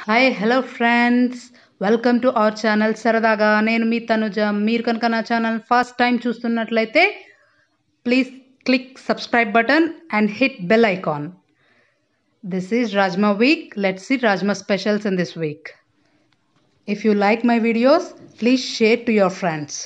hi hello friends welcome to our channel సరదాగా నేను మీ తనుజ మీరు కనుక నా ఛానల్ ఫస్ట్ టైం చూస్తున్నట్లయితే please click subscribe button and hit bell icon this is rajma week let's see rajma specials in this week if you like my videos please share to your friends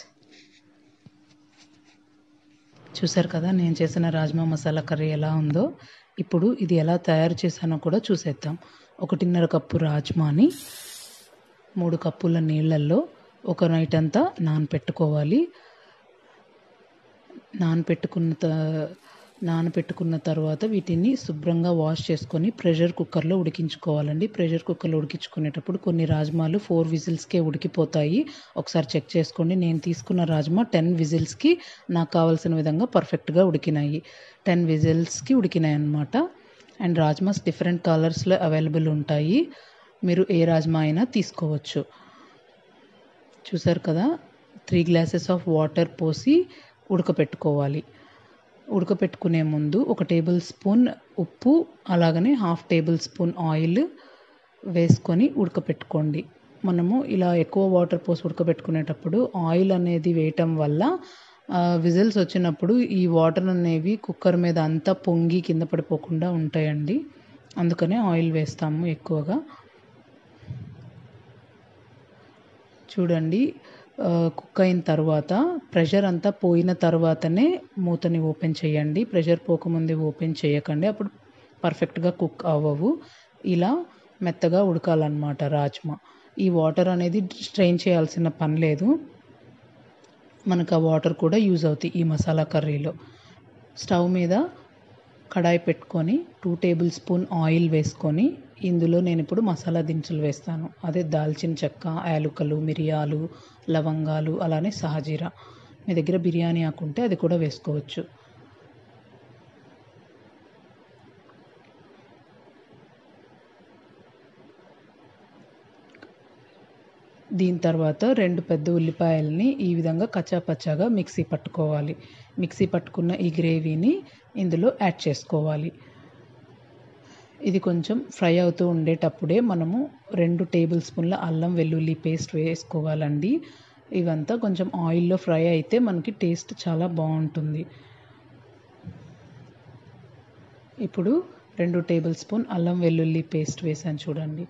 చూసారు కదా నేను చేసిన రాజ్మా మసాలా కర్రీ ఎలా ఉందో ఇప్పుడు ఇది ఎలా తయారు చేశానో కూడా చూసేద్దాం ఒకటిన్నర కప్పు రాజ్మాని మూడు కప్పుల నీళ్ళల్లో ఒక నైట్ అంతా నానపెట్టుకోవాలి నానపెట్టుకున్న త నానపెట్టుకున్న తర్వాత వీటిని శుభ్రంగా వాష్ చేసుకొని ప్రెషర్ కుక్కర్లో ఉడికించుకోవాలండి ప్రెషర్ కుక్కర్లో ఉడికించుకునేటప్పుడు కొన్ని రాజ్మాలు ఫోర్ విజిల్స్కే ఉడికిపోతాయి ఒకసారి చెక్ చేసుకోండి నేను తీసుకున్న రాజ్మా టెన్ విజిల్స్కి నాకు కావాల్సిన విధంగా పర్ఫెక్ట్గా ఉడికినాయి టెన్ విజిల్స్కి ఉడికినాయి అన్నమాట అండ్ రాజ్మాస్ డిఫరెంట్ కలర్స్లో అవైలబుల్ ఉంటాయి మీరు ఏ రాజ్మా అయినా తీసుకోవచ్చు చూసారు కదా త్రీ గ్లాసెస్ ఆఫ్ వాటర్ పోసి ఉడకపెట్టుకోవాలి ఉడకపెట్టుకునే ముందు ఒక టేబుల్ స్పూన్ ఉప్పు అలాగనే హాఫ్ టేబుల్ స్పూన్ ఆయిల్ వేసుకొని ఉడకపెట్టుకోండి మనము ఇలా ఎక్కువ వాటర్ పోసి ఉడకబెట్టుకునేటప్పుడు ఆయిల్ అనేది వేయటం వల్ల విజిల్స్ వచ్చినప్పుడు ఈ వాటర్ అనేవి కుక్కర్ మీద అంతా పొంగి కింద పడిపోకుండా ఉంటాయండి అందుకనే ఆయిల్ వేస్తాము ఎక్కువగా చూడండి కుక్ అయిన తర్వాత ప్రెషర్ అంతా పోయిన తర్వాతనే మూతని ఓపెన్ చేయండి ప్రెషర్ పోకముందే ఓపెన్ చేయకండి అప్పుడు పర్ఫెక్ట్గా కుక్ అవ్వవు ఇలా మెత్తగా ఉడకాలన్నమాట రాజ్మా ఈ వాటర్ అనేది స్ట్రెయిన్ చేయాల్సిన పని లేదు మనకు ఆ వాటర్ కూడా యూజ్ అవుతాయి ఈ మసాలా కర్రీలో స్టవ్ మీద కడాయి పెట్టుకొని టూ టేబుల్ స్పూన్ ఆయిల్ వేసుకొని ఇందులో నేను ఇప్పుడు మసాలా దినుసులు వేస్తాను అదే దాల్చిన చెక్క యాలుకలు మిరియాలు లవంగాలు అలానే సహజీరా మీ దగ్గర బిర్యానీ ఆకుంటే అది కూడా వేసుకోవచ్చు దీని తర్వాత రెండు పెద్ద ఉల్లిపాయలని ఈ విధంగా కచ్చాపచ్చాగా మిక్సీ పట్టుకోవాలి మిక్సీ పట్టుకున్న ఈ గ్రేవీని ఇందులో యాడ్ చేసుకోవాలి ఇది కొంచెం ఫ్రై అవుతూ ఉండేటప్పుడే మనము రెండు టేబుల్ స్పూన్ల అల్లం వెల్లుల్లి పేస్ట్ వేసుకోవాలండి ఇవంతా కొంచెం ఆయిల్లో ఫ్రై అయితే మనకి టేస్ట్ చాలా బాగుంటుంది ఇప్పుడు రెండు టేబుల్ స్పూన్ అల్లం వెల్లుల్లి పేస్ట్ వేసాను చూడండి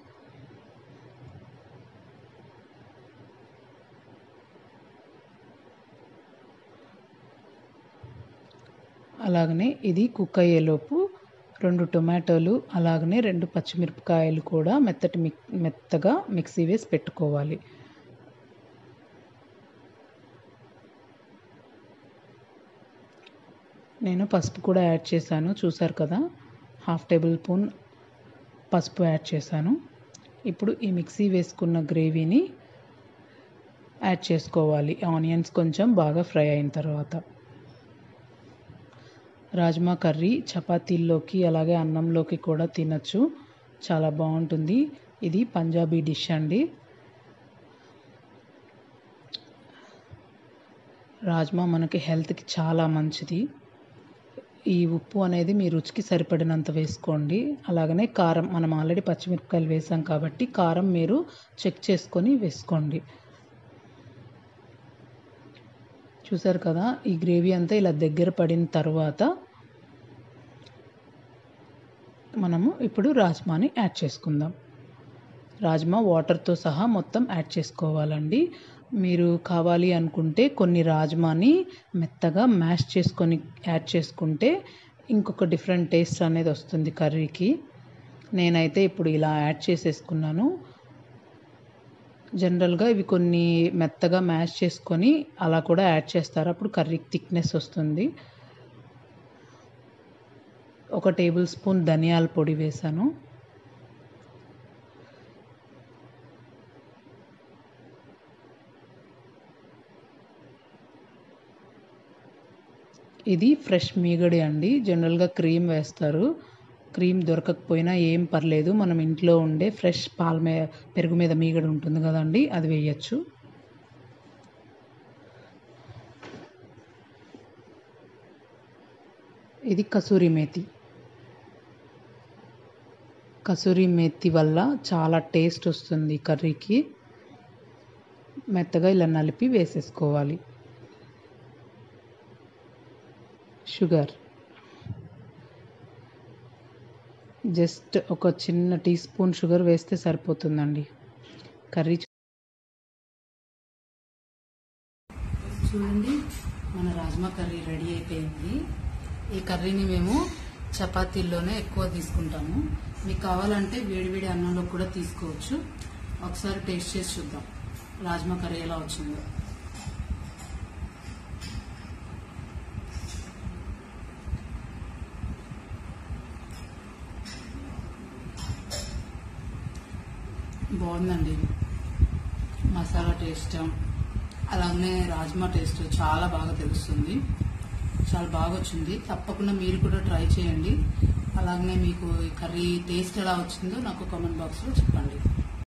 అలాగనే ఇది కుక్ అయ్యేలోపు రెండు టొమాటోలు అలాగనే రెండు పచ్చిమిరపకాయలు కూడా మెత్తటి మిక్ మెత్తగా మిక్సీ వేసి పెట్టుకోవాలి నేను పసుపు కూడా యాడ్ చేశాను చూసారు కదా హాఫ్ టేబుల్ స్పూన్ పసుపు యాడ్ చేశాను ఇప్పుడు ఈ మిక్సీ వేసుకున్న గ్రేవీని యాడ్ చేసుకోవాలి ఆనియన్స్ కొంచెం బాగా ఫ్రై అయిన తర్వాత రాజ్మా కర్రీ చపాతీల్లోకి అలాగే అన్నంలోకి కూడా తినచ్చు చాలా బాగుంటుంది ఇది పంజాబీ డిష్ అండి రాజ్మా మనకి హెల్త్కి చాలా మంచిది ఈ ఉప్పు అనేది మీ రుచికి సరిపడినంత వేసుకోండి అలాగనే కారం మనం ఆల్రెడీ పచ్చిమిరపకాయలు వేసాం కాబట్టి కారం మీరు చెక్ చేసుకొని వేసుకోండి చూసారు కదా ఈ గ్రేవీ అంతా ఇలా దగ్గర పడిన తర్వాత మనము ఇప్పుడు రాజ్మాని యాడ్ చేసుకుందాం రాజ్మా వాటర్తో సహా మొత్తం యాడ్ చేసుకోవాలండి మీరు కావాలి అనుకుంటే కొన్ని రాజ్మాని మెత్తగా మ్యాష్ చేసుకొని యాడ్ చేసుకుంటే ఇంకొక డిఫరెంట్ టేస్ట్ అనేది వస్తుంది కర్రీకి నేనైతే ఇప్పుడు ఇలా యాడ్ చేసేసుకున్నాను జనరల్గా ఇవి కొన్ని మెత్తగా మ్యాష్ చేసుకొని అలా కూడా యాడ్ చేస్తారు అప్పుడు కర్రీకి థిక్నెస్ వస్తుంది ఒక టేబుల్ స్పూన్ ధనియాల పొడి వేసాను ఇది ఫ్రెష్ మీగడి అండి జనరల్గా క్రీమ్ వేస్తారు క్రీమ్ దొరకకపోయినా ఏం పర్లేదు మనం ఇంట్లో ఉండే ఫ్రెష్ పాల మీద పెరుగు మీద మీగడ ఉంటుంది కదండి అది వేయచ్చు ఇది కసూరి మేతి కసూరి మెత్తి వల్ల చాలా టేస్ట్ వస్తుంది కర్రీకి మెత్తగా ఇలా నలిపి వేసేసుకోవాలి షుగర్ జస్ట్ ఒక చిన్న టీ స్పూన్ షుగర్ వేస్తే సరిపోతుందండి కర్రీ చూడండి మన రాజ్మా కర్రీ రెడీ అయిపోయింది ఈ కర్రీని మేము చపాతీల్లోనే ఎక్కువ తీసుకుంటాము మీకు కావాలంటే వేడివేడి అన్నంలో కూడా తీసుకోవచ్చు ఒకసారి టేస్ట్ చేసి చూద్దాం రాజ్మా కర్రీ ఎలా వచ్చిందో బాగుందండి మసాలా టేస్ట్ అలాగే రాజ్మా టేస్ట్ చాలా బాగా తెలుస్తుంది చాలా బాగా వచ్చింది తప్పకుండా మీరు కూడా ట్రై చేయండి అలాగనే మీకు ఈ కర్రీ టేస్ట్ ఎలా వచ్చిందో నాకు కామెంట్ బాక్స్లో చెప్పండి